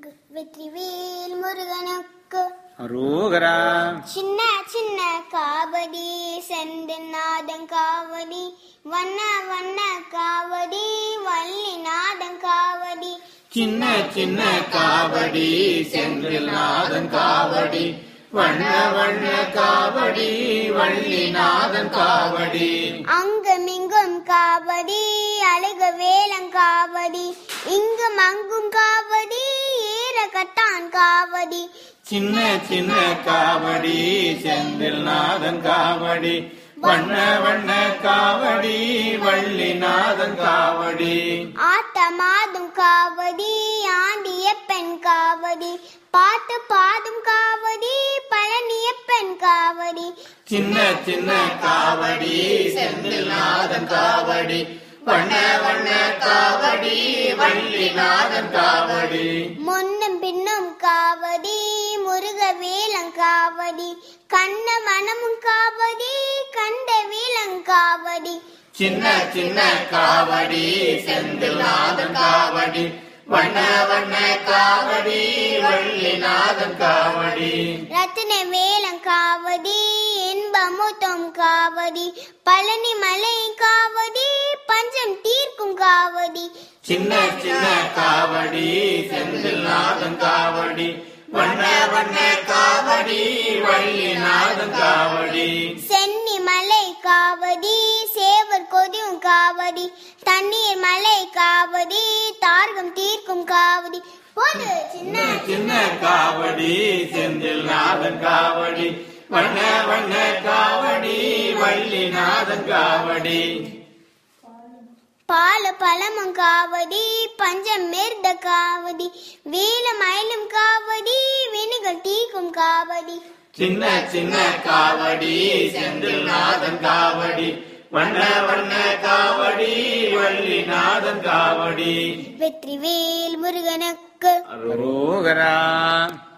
வெற்றிவேல் முருகனுக்கு அரோகரா சின்ன சின்ன காவடி செந்தில் நாதம் காவடி வண்ண வண்ண காவடி வள்ளி நாதம் காவடி சின்ன சின்ன காவடி செந்தில் நாதன் காவடி வண்ண வண்ண காவடி வள்ளி நாதன் காவடி அங்குமிங்கும் காவடி அழக வேலங்காவடி இங்கும் அங்கும் காவடி ஏறக்கட்டான் காவடி சின்ன சின்ன காவடி செந்தில் நாதன் காவடி வண்ண வண்ண காவடி வள்ளி நாதன் காவடி ஆட்டமாதும் காவடி ஆண்டிய பெண் காவடி பாட்டு பாடும் காவடி பழனிய பெண் காவடி சின்ன சின்ன காவடி செந்தில் நாதன் காவடி வண்ண வண்ண காவடி வள்ளி நாதன் காவடி முன்னும் பின்னும் காவடி முருக வேலங்காவடி கண்ண மனமும் காவடி கண்ட வேலங்காவடி சின்ன சின்ன காவடி செந்தில் நாதன் காவடி வண்ண வண்ண காவடி வள்ளி நாதன் காவடி ரத்தின வேலங்காவடி இன்பமுத்தம் காவடி பழனி மலை காவடி பஞ்சம் தீர்க்கும் காவடி சின்ன சின்ன காவடி செந்தில் நாதன் காவடி வண்ண வண்ண காவடி வள்ளி நாதன் காவடி சென்னி மலை காவடி சேவர் கொதியும் காவடி தண்ணீர் மலை காவடி தார்கம் தீர்க்கும் காவடி போது சின்ன சின்ன காவடி செந்தில் நாதன் காவடி வண்ண வண்ண காவடி வள்ளி நாதன் காவடி பால பழமும் காவடி பஞ்சம் மேர்ந்த காவடி வேல மயிலும் காவடி வினிகள் தீக்கும் காவடி சின்ன சின்ன காவடி செந்தில் நாதன் காவடி வண்ண வண்ண காவடி வள்ளி நாதன் காவடி வெற்றிவேல் முருகனுக்கு அரோகரா